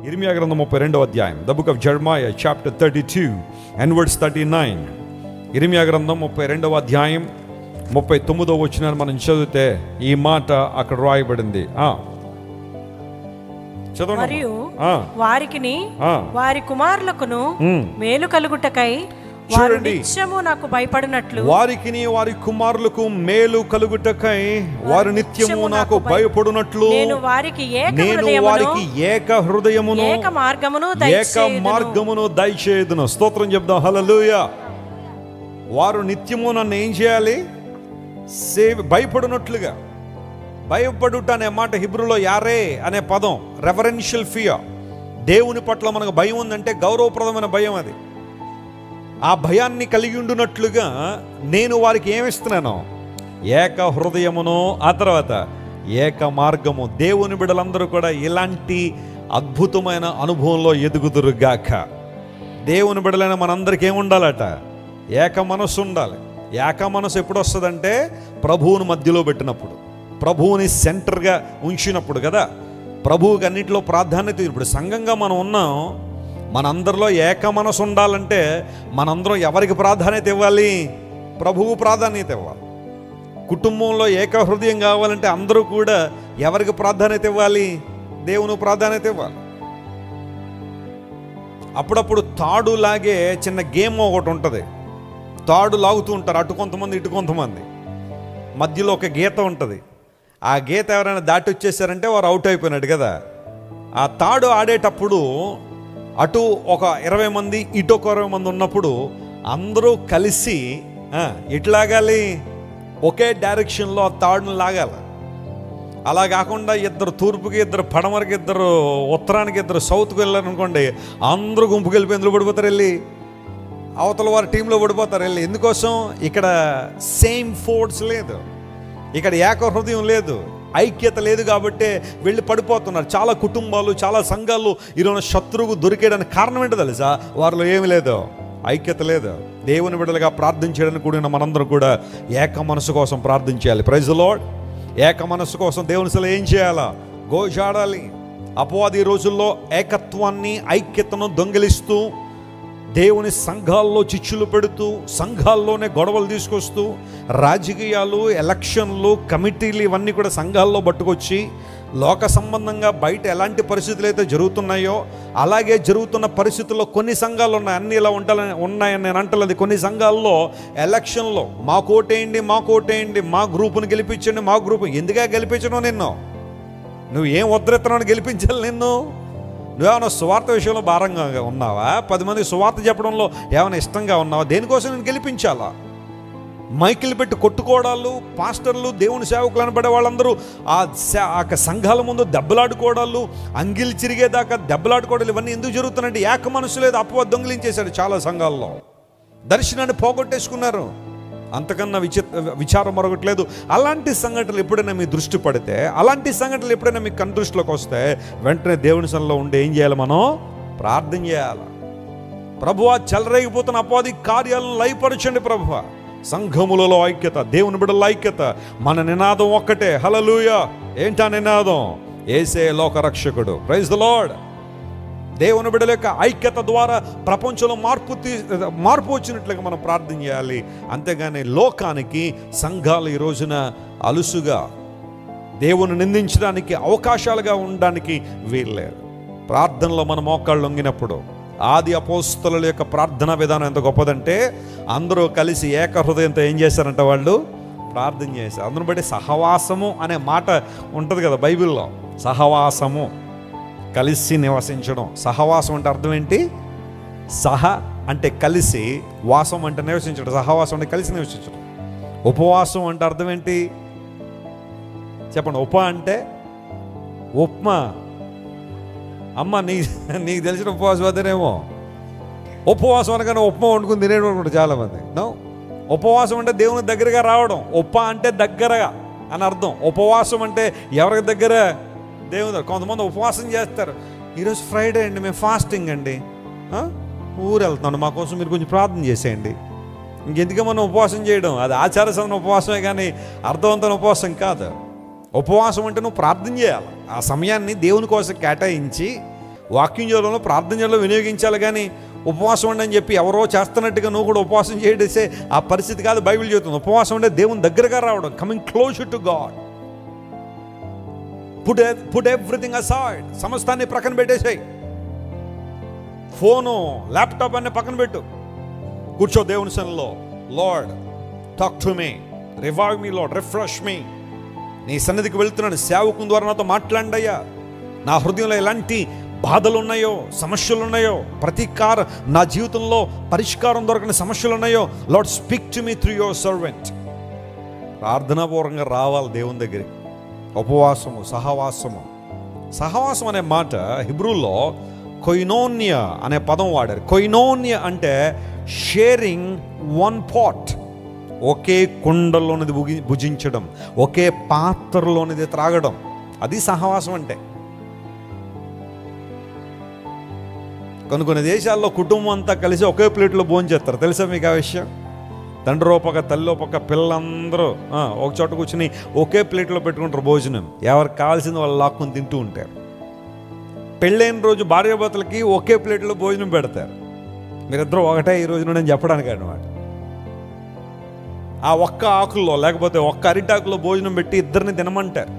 ఇర్మియా గ్రంథం ముప్పై రెండవ అధ్యాయం the book of Jeremiah chapter thirty two and words thirty nine ఇర్మియా గ్రంథం ముప్పై రెండవ అధ్యాయం ముప్పై తొమ్మిదవ వచ్చిన మనం చదివితే ఈ మాట అక్కడ రాయబడింది ఆ. చదవండి మరియు ఆ, వారికిని ఆ. వారి కుమారులకును ఉమ్. మేలు కలుగుటకై వారు చూడండి. నిత్యము నాకు భయపడినట్లు వారికిని వారి కుమారులకు మేలు కలుగుటకై వారు నిత్యము నాకు భయపడునట్లు నేను వారికి ఏక నేను హృదయమును వారికి ఏక హృదయమును ఏక మార్గమును ఏక దయచేయుదును. మార్గమును దయచేయుదును స్తోత్రం చెప్దాం హల్లెలూయ వారు నిత్యము నన్ను ఏం చేయాలి సేవ్ భయపడినట్లుగా భయపడుట అనే మాట హిబ్రులో యారే అనే పదం రెఫరెన్షియల్ ఫియర్ దేవుని పట్ల మనకు భయం ఉందంటే గౌరవప్రదమైన భయం అది ఆ భయాన్ని కలిగి ఉండునట్లుగా నేను వారికి ఏమిస్తున్నాను ఏక హృదయమును ఆ తర్వాత ఏక మార్గము దేవుని బిడలందరూ కూడా ఇలాంటి అద్భుతమైన అనుభవంలో ఎదుగుదురుగాక దేవుని బిడలైన మనందరికీ ఏముండాలట ఏక మనస్సు ఉండాలి ఏక మనసు ఎప్పుడు వస్తుందంటే ప్రభువుని మధ్యలో పెట్టినప్పుడు ప్రభువుని సెంటర్గా ఉంచినప్పుడు కదా ప్రభువుకి అన్నింటిలో ప్రాధాన్యత ఇప్పుడు సంఘంగా మనం ఉన్నాం మనందరిలో ఏక మనసు ఉండాలంటే మనందరం ఎవరికి ప్రాధాన్యత ఇవ్వాలి ప్రభువు ప్రాధాన్యత ఇవ్వాలి కుటుంబంలో ఏక హృదయం కావాలంటే అందరూ కూడా ఎవరికి ప్రాధాన్యత ఇవ్వాలి దేవుని ప్రాధాన్యత ఇవ్వాలి అప్పుడప్పుడు తాడు లాగే చిన్న గేమ్ ఒకటి ఉంటుంది తాడు లాగుతూ ఉంటారు అటు కొంతమంది ఇటు కొంతమంది మధ్యలో ఒక గీత ఉంటుంది ఆ గీత ఎవరైనా దాటి వచ్చేసారంటే వారు అవుట్ అయిపోయినట్టు కదా ఆ తాడు ఆడేటప్పుడు అటు ఒక ఇరవై మంది ఇటు ఒక ఇరవై మంది ఉన్నప్పుడు అందరూ కలిసి ఆ, ఎటు లాగాలి ఒకే డైరెక్షన్లో ఆ తాడును లాగాలి అలా కాకుండా ఇద్దరు తూర్పుకి ఇద్దరు పడమరకి ఇద్దరు ఉత్తరానికి ఇద్దరు సౌత్కి వెళ్ళారనుకోండి అందరూ గుంపుకి వెళ్ళి ఎందులో పడిపోతారు వెళ్ళి అవతల వారి టీంలో పడిపోతారు వెళ్ళి ఎందుకోసం ఇక్కడ సేమ్ ఫోర్స్ లేదు ఇక్కడ ఏక హృదయం లేదు ఐక్యత లేదు కాబట్టే వెళ్ళి పడిపోతున్నారు చాలా కుటుంబాలు చాలా సంఘాలు ఈరోజు శత్రువు దొరికేయడానికి కారణం ఏంటో తెలుసా వారిలో ఏమి లేదు ఐక్యత లేదు దేవుని బిడ్డలుగా ప్రార్థన చేయడానికి కూడిన మనందరం కూడా ఏక మనసు కోసం ప్రార్థన చేయాలి ప్రైజ్ లార్డ్ ఏక మనస్సు కోసం దేవుని అసలు ఏం చేయాలా గోజాడాలి అపవాది రోజుల్లో ఏకత్వాన్ని ఐక్యతను దొంగిలిస్తూ దేవుని సంఘాల్లో చిచ్చులు పెడుతూ సంఘాల్లోనే గొడవలు తీసుకొస్తూ రాజకీయాలు ఎలక్షన్లు కమిటీలు ఇవన్నీ కూడా సంఘాల్లో పట్టుకొచ్చి లోక సంబంధంగా బయట ఎలాంటి పరిస్థితులు అయితే జరుగుతున్నాయో అలాగే జరుగుతున్న పరిస్థితుల్లో కొన్ని సంఘాలు ఉన్నాయి అన్ని ఇలా ఉండాలని ఉన్నాయని నేను అంటలేదు కొన్ని సంఘాల్లో ఎలక్షన్లో మా కోటేయండి మా కోటేయండి మా గ్రూపును గెలిపించండి మా గ్రూపు ఎందుగా గెలిపించడం నిన్ను నువ్వు ఏం ఉద్ధరిస్తున్నావు గెలిపించాలి నిన్ను నువ్వేమైనా సువార్త విషయంలో భారంగా ఉన్నావా పది మంది సువార్త చెప్పడంలో ఏమైనా ఇష్టంగా ఉన్నావా దేనికోసం నేను గెలిపించాలా మైకిల్ పెట్టి కొట్టుకోవడాలు పాస్టర్లు దేవుని సేవకులు అనబడే వాళ్ళందరూ ఆ స- ఆ యొక్క సంఘాల ముందు దెబ్బలాడుకోవడాలు అంగిలి చిరిగేదాకా దెబ్బలాడుకోవడాలు ఇవన్నీ ఎందుకు జరుగుతున్నాయంటే ఏక మనసు లేదు అపవ దొంగిలించేశాడు చాలా సంఘాల్లో దర్శనాన్ని పోగొట్టేసుకున్నారు అంతకన్నా విచి విచారం మరొకట్లేదు అలాంటి సంఘటనలు ఎప్పుడైనా మీ దృష్టి పడితే అలాంటి సంఘటనలు ఎప్పుడైనా మీ కన్ దృష్టిలోకి వస్తే వెంటనే దేవుని సన్నిలో ఉండి ఏం చేయాలి మనం ప్రార్థన చేయాలి ప్రభువా చెలరేగిపోతున్న అపవాది కార్యాలను లయపరచండి ప్రభువ సంఘములలో ఐక్యత దేవుని బిడ్డల ఐక్యత మన నినాదం ఒక్కటే హలలుయ ఏంటా నినాదం ఏసే లోకరక్షకుడు ప్రైజ్ ద లార్డ్ దేవుని బిడ్డల యొక్క ఐక్యత ద్వారా ప్రపంచంలో మార్పు తీ మార్పు వచ్చినట్లుగా మనం ప్రార్థన చేయాలి అంతేగాని లోకానికి సంఘాలు ఈ రోజున అలుసుగా దేవుని నిందించడానికి అవకాశాలుగా ఉండడానికి వీల్లేదు ప్రార్థనలో మన మోకాళ్ళు లొంగినప్పుడు ఆది అపోస్తల యొక్క ప్రార్థనా విధానం ఎంత గొప్పదంటే అందరూ కలిసి ఏక హృదయంతో ఏం చేశారంట వాళ్ళు ప్రార్థన చేశారు అందును బట్టి సహవాసము అనే మాట ఉంటుంది కదా బైబిల్లో సహవాసము కలిసి నివసించడం సహవాసం అంటే అర్థం ఏంటి సహ అంటే కలిసి వాసం అంటే నివసించడం సహవాసం అంటే కలిసి నివసించడం ఉపవాసం అంటే అర్థం ఏంటి చెప్పండి ఉప అంటే ఉప్మా అమ్మ నీ నీకు తెలిసిన ఉపవాసం అదేనేమో ఉపవాసం అనగానే ఉప్మా వండుకుని తినేయడం అనుకుంటారు చాలామంది నో ఉపవాసం అంటే దేవుని దగ్గరగా రావడం ఉప అంటే దగ్గరగా అని అర్థం ఉపవాసం అంటే ఎవరికి దగ్గర దేవుని దగ్గర కొంతమంది ఉపవాసం చేస్తారు ఈరోజు ఫ్రైడే అండి మేము ఫాస్టింగ్ అండి ఆ? ఊరు వెళ్తున్నాను మా కోసం మీరు కొంచెం ప్రార్థన చేసేయండి ఇంకెందుకు మనం ఉపవాసం చేయడం అది ఆచార సంబంధ ఉపవాసమే కానీ అర్థవంతమైన ఉపవాసం కాదు ఉపవాసం అంటే నువ్వు ప్రార్థన చేయాలి ఆ సమయాన్ని దేవుని కోసం కేటాయించి వాక్యం చేయడంలో ప్రార్థన చేయడంలో వినియోగించాలి కానీ ఉపవాసం ఉండి అని చెప్పి ఎవరో చేస్తున్నట్టుగా నువ్వు కూడా ఉపవాసం చేయడేసే ఆ పరిస్థితి కాదు బైబిల్ చెబుతుంది ఉపవాసం ఉంటే దేవుని దగ్గరగా రావడం coming close to God put put everything aside సమస్తాన్ని ప్రక్కన పెట్టేసాయి ఫోను ల్యాప్టాప్ అన్ని పక్కన పెట్టు కూర్చో దేవుని సన్నిలో lord talk to me revive me lord refresh me నీ సన్నిధికి వెళ్తున్నాను సేవకుని ద్వారా నాతో మాట్లాడండియ్యా నా హృదయంలో ఎలాంటి బాధలు ఉన్నాయో సమస్యలు ఉన్నాయో ప్రతీకార నా జీవితంలో పరిష్కారం దొరకని సమస్యలు ఉన్నాయో lord speak to me through your servant ప్రార్థనాపూర్వకంగా రావాలి దేవుని దగ్గరికి ఉపవాసము సహవాసము సహవాసం అనే మాట హిబ్రూలో కొయినోన్య అనే పదం వాడారు కొయినోన్య అంటే షేరింగ్ వన్ పాట్ ఒకే కుండలోనిది భుగి భుజించడం ఒకే పాత్రలోనిది త్రాగడం అది సహవాసం అంటే కొన్ని కొన్ని దేశాల్లో కుటుంబం అంతా కలిసి ఒకే ప్లేట్లో భోజనం చేస్తారు తెలుసా మీకు ఆ విషయం తండ్రి పక్క తల్లి పక్క పిల్లలందరూ ఆ, ఒక చోట కూర్చుని ఒకే ప్లేట్లో పెట్టుకుంటారు భోజనం ఎవరికి కావాల్సింది వాళ్ళు లాక్కుని తింటూ ఉంటారు పెళ్ళైన రోజు భార్యాభర్తలకి ఒకే ప్లేట్లో భోజనం పెడతారు మీరిద్దరూ ఒకటే ఈ రోజు నేను చెప్పడానికి అనమాట ఆ ఒక్క ఆకుల్లో లేకపోతే ఒక్క అరిటాకులో భోజనం పెట్టి ఇద్దరిని తినమంటారు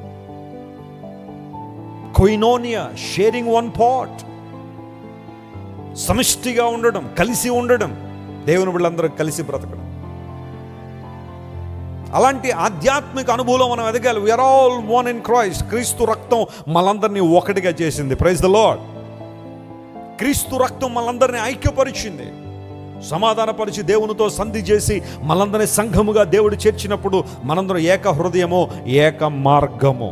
కొయినోనియా షేరింగ్ వన్ పాట్ సమిష్టిగా ఉండడం కలిసి ఉండడం దేవుని బిళ్ళందరూ కలిసి బ్రతకడం అలాంటి ఆధ్యాత్మిక అనుభవం మనం ఎదగాలి we're all one in Christ క్రీస్తు రక్తం మనందరినీ ఒకటిగా చేసింది ప్రైజ్ ద లాడ్ క్రీస్తు రక్తం మనందరినీ ఐక్యపరిచింది సమాధానపరిచి దేవునితో సంధి చేసి మనందరినీ సంఘముగా దేవుడు చేర్చినప్పుడు మనందరం ఏక హృదయము ఏక మార్గము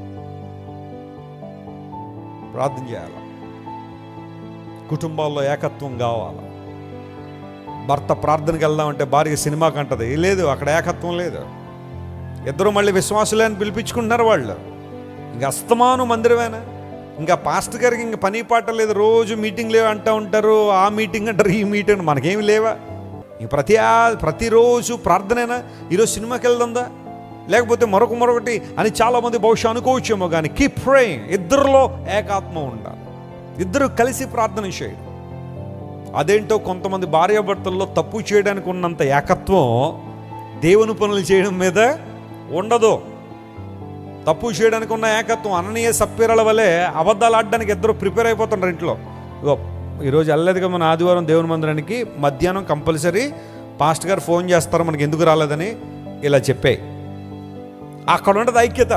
ప్రార్థన చేయాలి కుటుంబాల్లో ఏకత్వం కావాలి భర్త ప్రార్థనకి వెళ్దామంటే భార్య సినిమాకి అంటది లేదు అక్కడ ఏకత్వం లేదు ఇద్దరు మళ్ళీ విశ్వాసులే అని పిలిపించుకుంటున్నారు వాళ్ళు ఇంకా అస్తమాను మందిరమేనా ఇంకా పాస్ట్ గారికి ఇంకా పని పాట లేదు రోజు మీటింగ్ లేవు అంటూ ఉంటారు ఆ మీటింగ్ అంటారు ఈ మీటింగ్ మనకేమి లేవా ఇంక ప్రతి ఆ- ప్రతిరోజు ప్రార్థనేనా ఈరోజు సినిమాకి వెళ్దా లేకపోతే మరొక మరొకటి అని చాలామంది బహుశా అనుకోవచ్చేమో కానీ కీప్ ప్రేయింగ్ ఇద్దరిలో ఏకాత్మ ఉండాలి ఇద్దరు కలిసి ప్రార్థన చేయడం అదేంటో కొంతమంది భార్యాభర్తల్లో తప్పు చేయడానికి ఉన్నంత ఏకత్వం దేవుని పనులు చేయడం మీద ఉండదు తప్పు చేయడానికి ఉన్న ఏకత్వం అననీయ సప్పీరల వలె అబద్ధాలు ఆడడానికి ఇద్దరు ప్రిపేర్ అయిపోతున్నారు ఇంట్లో ఇగో ఈరోజు వెళ్ళలేదు కదా మన ఆదివారం దేవుని మందిరానికి మధ్యాహ్నం కంపల్సరీ పాస్ట్ గారు ఫోన్ చేస్తారు మనకి ఎందుకు రాలేదని ఇలా చెప్పే అక్కడ ఉండదు ఐక్యత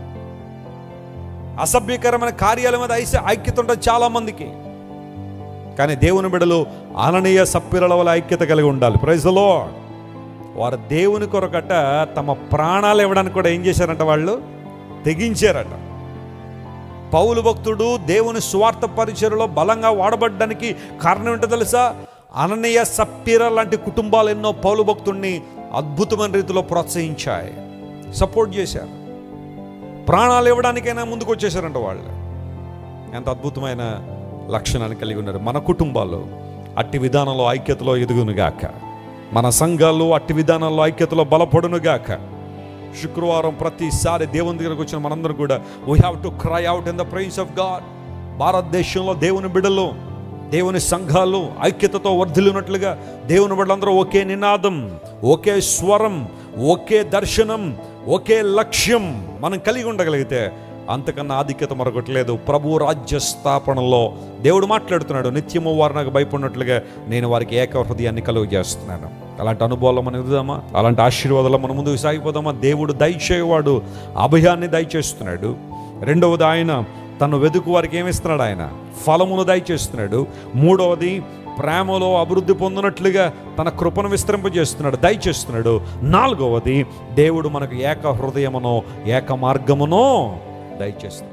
అసభ్యకరమైన కార్యాల మీద ఐస ఐక్యత ఉంటుంది చాలామందికి కానీ దేవుని బిడలు అననీయ సప్పిరల వల్ల ఐక్యత కలిగి ఉండాలి ప్రైజ్లో వారు దేవుని కొరకట తమ ప్రాణాలు ఇవ్వడానికి కూడా ఏం చేశారంట వాళ్ళు తెగించారట పౌలు భక్తుడు దేవుని స్వార్థ పరిచయలో బలంగా వాడబడ్డానికి కారణం ఏంటో తెలుసా అననీయ సప్పిర లాంటి కుటుంబాలు ఎన్నో పౌలు భక్తుడిని అద్భుతమైన రీతిలో ప్రోత్సహించాయి సపోర్ట్ చేశారు ప్రాణాలు ఇవ్వడానికైనా ముందుకు వచ్చేసారంట వాళ్ళు ఎంత అద్భుతమైన లక్షణాన్ని కలిగి ఉన్నారు మన కుటుంబాలు అట్టి విధానంలో ఐక్యతలో ఎదుగునుగాక మన సంఘాలు అట్టి విధానంలో ఐక్యతలో బలపడునుగాక శుక్రవారం ప్రతిసారి దేవుని దగ్గరకు వచ్చిన మనందరం కూడా we have to cry out in the presence of God భారతదేశంలో దేవుని బిడలు దేవుని సంఘాలు ఐక్యతతో వర్ధిల్లినట్లుగా దేవుని బిడ్డలందరూ ఒకే నినాదం ఒకే స్వరం ఒకే దర్శనం ఒకే లక్ష్యం మనం కలిగి ఉండగలిగితే అంతకన్నా ఆధిక్యత మరొకటి లేదు ప్రభు రాజ్య స్థాపనలో దేవుడు మాట్లాడుతున్నాడు నిత్యము వారు నాకు భయపడినట్లుగా నేను వారికి ఏక హృదయాన్ని కలుగు చేస్తున్నాను అలాంటి అనుభవాల్లో మనం ఎదుగుదామా అలాంటి ఆశీర్వాదాలు మన ముందుకు సాగిపోదామా దేవుడు దయచేవాడు అభయాన్ని దయచేస్తున్నాడు రెండవది ఆయన తను వెతుకు వారికి ఏమిస్తున్నాడు ఆయన ఫలమును దయచేస్తున్నాడు మూడవది ప్రేమలో అభివృద్ధి పొందినట్లుగా తన కృపను విస్తరింపజేస్తున్నాడు దయచేస్తున్నాడు నాలుగవది దేవుడు మనకు ఏక హృదయమునో ఏక మార్గమునో దయచేస్తున్నాడు